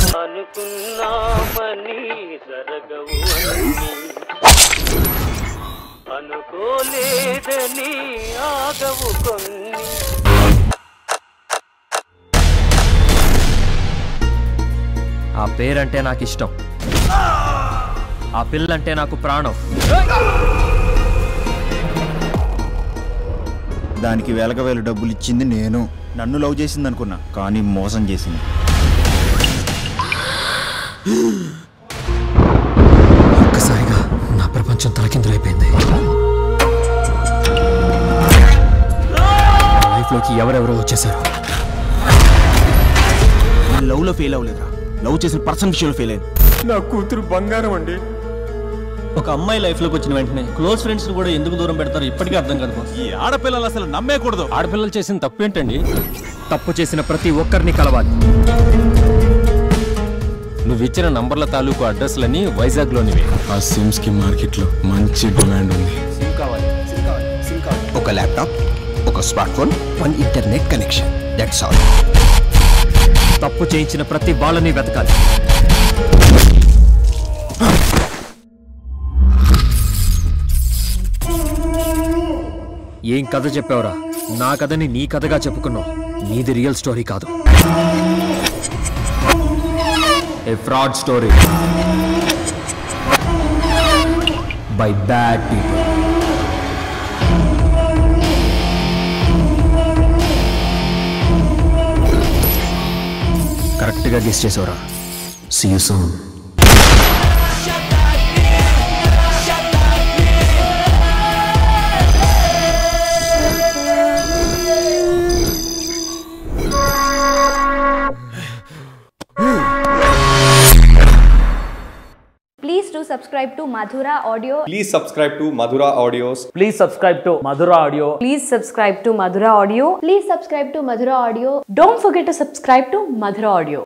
అనుకున్నామని జరగవు అన్నీ అనుకోలేదని ఆగవు కొన్ని ఆ పేరంటే నాకు ఇష్టం ఆ పిల్లంటే నాకు ప్రాణం దానికి వేలక వేల డబ్బులు ఇచ్చింది నేను నన్ను లవ్ చేసింది అనుకున్నా కానీ మోసం చేసింది ఒక్కసారిగా నా ప్రపంచం తలకిందులైపోయింది లైఫ్లోకి ఎవరెవరో వచ్చేసారు నేను లవ్లో ఫెయిల్ అవ్వలేదురా లవ్ చేసిన పర్సన్ విషయంలో ఫెయిల్ అయ్యాను నా కూతురు బంగారం అండి ఒక అమ్మాయి లైఫ్ లోకి వచ్చిన వెంటనే క్లోజ్ ఫ్రెండ్స్ కూడా ఎందుకు దూరం పెడతారు ఇప్పటికీ అర్థం కాదు బాస్ ఈ ఆడపిల్లలు అసలు నమ్మేకూడదు ఆడపిల్లలు చేసిన తప్పు ఏంటండి తప్పు చేసిన ప్రతి ఒక్కరిని కలవాలి నువ్వు ఇచ్చిన నంబర్ల తాలూకు అడ్రస్లన్నీ వైజాగ్ లోనివి ఆ సిమ్స్ కి మార్కెట్ లో మంచి డిమాండ్ ఉంది ఒక ల్యాప్టాప్ ఒక smartphone one internet connection that's all తప్పు చేయించిన ప్రతి వాళ్ళని వెతకాలి ఏం కథ చెప్పావురా నా కథని నీ కథగా చెప్పుకున్నావు నీది రియల్ స్టోరీ కాదు a fraud story by bad people కరెక్ట్గా గెస్ చేసావురా see you soon Please do subscribe to Madhura Audio. Please subscribe to Madhura Audios. Please subscribe to Madhura audio Please subscribe to Madhura Audio. Please subscribe to Madhura Audio. Don't forget to subscribe to Madhura Audio.